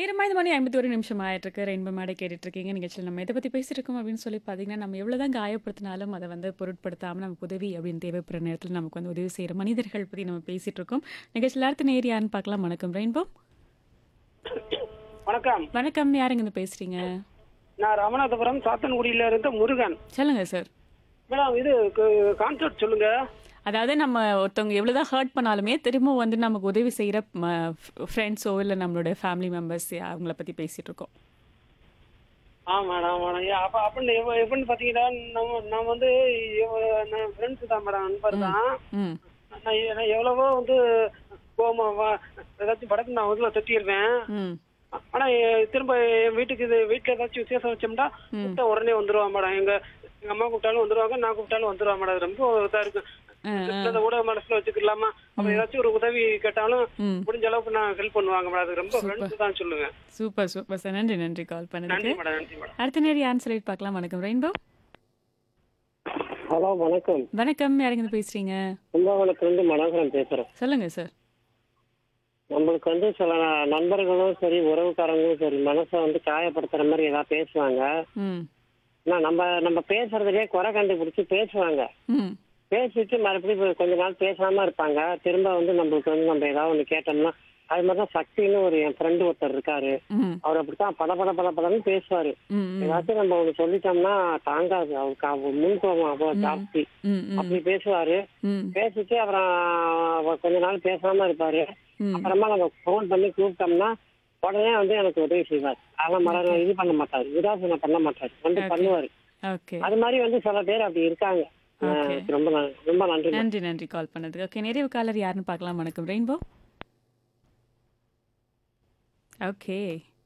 நேரம் ஐந்து மணி ஐம்பத்தி ஒரு நிமிஷம் ஆயிட்டு இருக்கு ரெயின்போ மேடை கேட்டுட்டு இருக்கீங்க நிகழ்ச்சியில் நம்ம எதை பற்றி பேசிட்டு இருக்கோம் அப்படின்னு சொல்லி பார்த்தீங்கன்னா நம்ம எவ்வளோதான் காயப்படுத்தினாலும் அதை வந்து பொருட்படுத்தாமல் நமக்கு உதவி அப்படின்னு தேவைப்படுற நேரத்தில் நமக்கு வந்து உதவி செய்கிற மனிதர்கள் பற்றி நம்ம பேசிட்டு இருக்கோம் நிகழ்ச்சியில் அடுத்த நேர் யாருன்னு பார்க்கலாம் வணக்கம் ரெயின்போ வணக்கம் வணக்கம் யாருங்க இருந்து பேசுறீங்க நான் ராமநாதபுரம் சாத்தன்குடியில இருந்து முருகன் சொல்லுங்க சார் மேடம் இது கான்செப்ட் சொல்லுங்க அதாவது நம்ம ஒருத்தவங்க எவ்வளோதான் ஹர்ட் பண்ணாலுமே திரும்ப வந்து நமக்கு உதவி செய்கிற ஃப்ரெண்ட்ஸோ இல்லை நம்மளோட ஃபேமிலி மெம்பர்ஸ் அவங்கள பற்றி பேசிட்டு இருக்கோம் ஆ மேடம் மேடம் ஏ, அப்ப அப்படின்னு எப்ப- எப்படின்னு பாத்தீங்கன்னா நம்ம நான் வந்து எவ்வ- நான் ஃப்ரெண்ட்ஸ் தான் மேடம் நண்பர் தான் ம் நான் எ- நான் எவ்வளவோ வந்து கோமா வா- ஏதாச்சும் படத்துக்கு நான் வந்து தட்டிடுவேன் ம் ஆனா எ- திரும்ப என் வீட்டுக்கு இது வீட்டுல ஏதாச்சும் விசேஷம் வச்சோம்னா கூப்பிட்டா உடனே வந்துருவான் மேடம் எங்க எங்க அம்மா கூப்பிட்டாலும் வந்துருவாங்க நான் கூப்பிட்டாலும் வந்துருவான் மேடம் அது ரொம்ப இதா இருக்கு அந்த ஊடக மனசுல வச்சுக்கலாமா அப்ப ஏதாச்சும் ஒரு உதவி கேட்டாலும் ம். முடிஞ்ச அளவுக்கு நான் ஹெல்ப் பண்ணுவாங்க மேடம் அது ரொம்ப ஃப்ரெண்ட்ஸ் தான் சொல்லுங்க சூப்பர் சூப்பர் சார் நன்றி நன்றி கால் நன்றி பண்ணதுக்கு மேடம் நன்றி மேடம் அடுத்த நேரம் யாருன்னு சொல்லிட்டு பார்க்கலாம் வணக்கம் ரெயின்போ ஹலோ வணக்கம் வணக்கம் யாருங்க இருந்து பேசுறீங்க கும்பகோணத்துல இருந்து மனோகரன் பேசுறேன் சொல்லுங்க சார் நம்மளுக்கு வந்து சில நண்பர்களும் சரி உறவுக்காரங்களும் சரி மனசை வந்து காயப்படுத்துற மாதிரி ஏதாவது பேசுவாங்க ம் ஆனா நம்ம நம்ம பேசுறதுலயே குறை கண்டுபிடிச்சு பேசுவாங்க ம் பேசிட்டு மறுபடியும் இப்ப கொஞ்ச நாள் பேசாம இருப்பாங்க திரும்ப வந்து நம்மளுக்கு வந்து நம்ம ஏதாவது ஒண்ணு கேட்டோம்னா அது மாதிரி தான் சக்தின்னு ஒரு என் ஃப்ரெண்டு ஒருத்தர் இருக்காரு ம் அவர் அப்படித்தான் பட பட பட படன்னு பேசுவாரு ம் ம் ஏதாச்சும் நம்ம ஒண்ணு சொல்லிட்டோம்னா தாங்காது அவருக்கு அவர் முன்கோபம் அவ்வளவு ஜாஸ்தி ம் ம் அப்படி பேசுவாரு ம் பேசிட்டு அப்புறம் அவர் கொஞ்ச நாள் பேசாம இருப்பாரு ம் அப்புறமா நம்ம ஃபோன் பண்ணி கூப்பிட்டோம்னா உடனே வந்து எனக்கு உதவி செய்வார் அதெல்லாம் மற இது பண்ண மாட்டாரு உதாசீனம் பண்ண மாட்டாரு வந்து பண்ணுவாரு ஓகே அது மாதிரி வந்து சில பேர் அப்படி இருக்காங்க Okay. அஹ் ரொம்ப ந- ரொம்ப நன்றி நன்றி நன்றி கால் பண்ணதுக்கு ஓகே நிறைவு காலர் யாருன்னு பார்க்கலாம் வணக்கம் ரெயின்போ ஓகே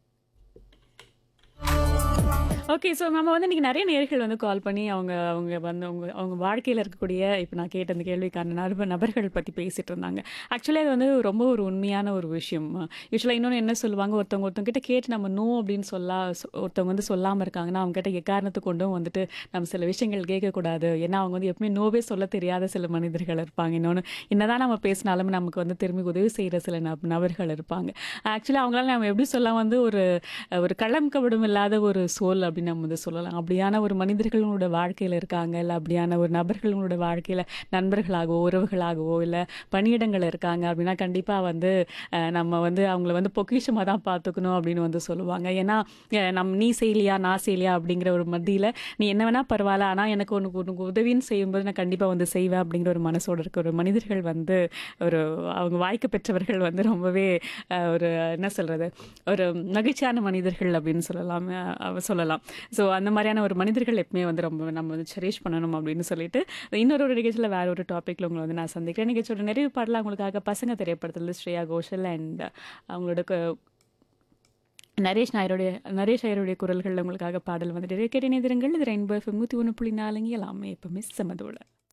ஓகே ஸோ நம்ம வந்து இன்றைக்கி நிறைய நேர்கள் வந்து கால் பண்ணி அவங்க அவங்க வந்து அவங்க அவங்க வாழ்க்கையில் இருக்கக்கூடிய இப்போ நான் கேட்ட அந்த கேள்விக்கான நபர் நபர்கள் பற்றி பேசிகிட்டு இருந்தாங்க ஆக்சுவலி அது வந்து ரொம்ப ஒரு உண்மையான ஒரு விஷயம் யூஸ்வலாக இன்னொன்று என்ன சொல்லுவாங்க ஒருத்தவங்க ஒருத்தவங்க கிட்ட கேட்டு நம்ம நோ அப்படின்னு சொல்லா சொ- ஒருத்தவங்க வந்து சொல்லாமல் இருக்காங்கன்னா அவங்க கிட்ட எக்காரணத்து கொண்டும் வந்துட்டு நம்ம சில விஷயங்கள் கேட்கக்கூடாது ஏன்னா அவங்க வந்து எப்பவுமே நோவே சொல்ல தெரியாத சில மனிதர்கள் இருப்பாங்க இன்னொன்று என்னதான் நம்ம பேசினாலும் நமக்கு வந்து திரும்பி உதவி செய்கிற சில நப நபர்கள் இருப்பாங்க ஆக்சுவலி அவங்களால நம்ம எப்படி சொல்லலாம் வந்து ஒரு ஒரு களம் கபடும் இல்லாத ஒரு சோல் அப்படின்னு நம்ம வந்து சொல்லலாம் அப்படியான ஒரு மனிதர்களோட வாழ்க்கையில் இருக்காங்க இல்லை அப்படியான ஒரு நபர்களோட வாழ்க்கையில் நண்பர்களாகவோ உறவுகளாகவோ இல்லை பணியிடங்கள் இருக்காங்க அப்படின்னா கண்டிப்பாக வந்து அஹ், நம்ம வந்து அவங்கள வந்து பொக்கிஷமாக தான் பார்த்துக்கணும் அப்படின்னு வந்து சொல்லுவாங்க ஏன்னா அஹ், நம் நீ செய்யலையா நான் செய்யலையா அப்படிங்கிற ஒரு மத்தியில் நீ என்ன வேணா பரவாயில்ல ஆனால் எனக்கு உனக்கு உனக்கு உதவின்னு செய்யும்போது நான் கண்டிப்பாக வந்து செய்வேன் அப்படிங்கிற ஒரு மனசோட இருக்க ஒரு மனிதர்கள் வந்து ஒரு அவங்க வாய்க்கு பெற்றவர்கள் வந்து ரொம்பவே அஹ், ஒரு என்ன சொல்கிறது ஒரு மகிழ்ச்சியான மனிதர்கள் அப்படின்னு சொல்லலாம் அஹ், அவ சொல்லலாம் ஸோ அந்த மாதிரியான ஒரு மனிதர்கள் எப்பவுமே வந்து ரொம்ப நம்ம வந்து செரிஷ் பண்ணணும் அப்படின்னு சொல்லிட்டு இன்னொரு ஒரு நிகழ்ச்சியில் வேற ஒரு டாப்பிக்கில் உங்களை வந்து நான் சந்திக்கிறேன் நிகழ்ச்சியோட நிறைவு பாடலாம் உங்களுக்காக பசங்க திரைப்படத்தில் ஸ்ரேயா கோஷல் அண்ட் அவங்களோட க- நரேஷ் நாயருடைய நரேஷ் நாயருடைய குரல்களில் உங்களுக்காக பாடல் வந்துட்டு கேட்டு இணைந்திருங்கள் இது ரெயின்போ எஃப்எம் நூற்றி ஒன்று புள்ளி நாலுங்க எல்லாமே எப்பவுமே சமதோட